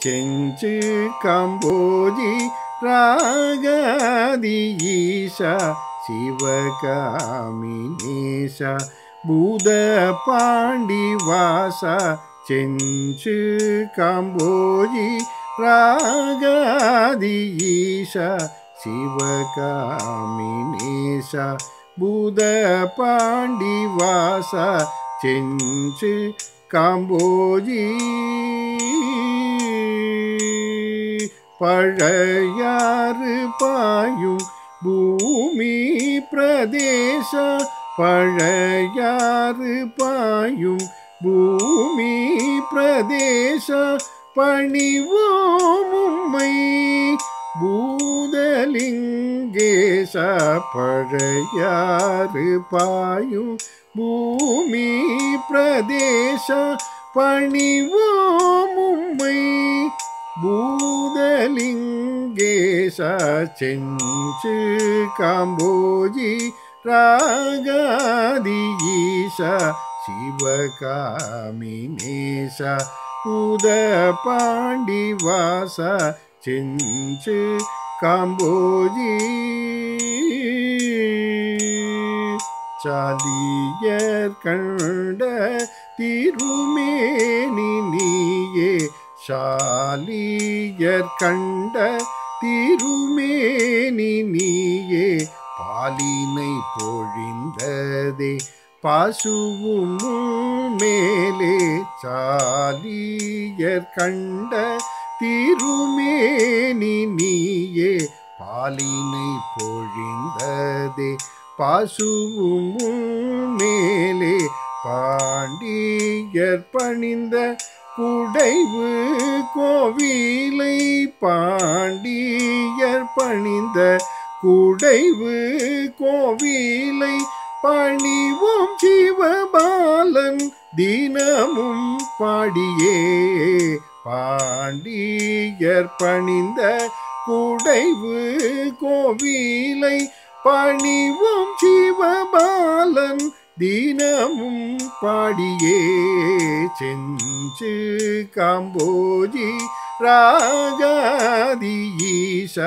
செஞ்சு காம்போஜி ராகாதி ஈஷா சிவகாமினேஷா பூத பாண்டி வாசா செஞ்சு காம்போஜி ராகாதி ஈஷா சிவகாமினேஷா பூத பாண்டி வாசா செஞ்சு காம்போஜி பழையாறு பாயும் பூமி பிரதேச பழையாறு பாயும் பூமி பிரதேச பணிவோம் உம்மை பூதலிங்கேச பழையாறு பாயும் பூமி பிரதேச பணிவோம் உம்மை பூதலிங்கேச செஞ்சு காம்போஜி ராகாதீச சிவகாமினேச உத பாண்டி வாச செஞ்சு காம்போஜி சாலியர் கண்ட திருமேனி நீயே சாலியர் கண்ட திருமேனி நீயே பாலினை பொழிந்ததே பசுவும் மேலே சாலியர் கண்ட திருமேனி நீயே பாலினை பொழிந்ததே பசுவும் மேலே பாண்டியர் பணிந்த குடைவு கோவிலை பாண்டியர் பணிந்த குடைவு கோவிலை பணிவோம் சிவபாலன் தினமும் பாடியே பாண்டியர் பணிந்த குடைவு கோவிலை பணிவோம் சிவபாலன் தினமும் பாடியே செஞ்சு காம்போஜி ராகாதீஷா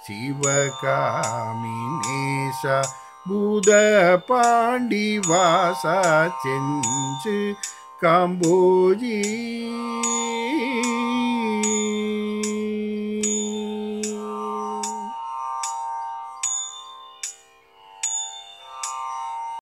சிவகாமினேஷா பூத பாண்டி வாசா செஞ்சு காம்போஜி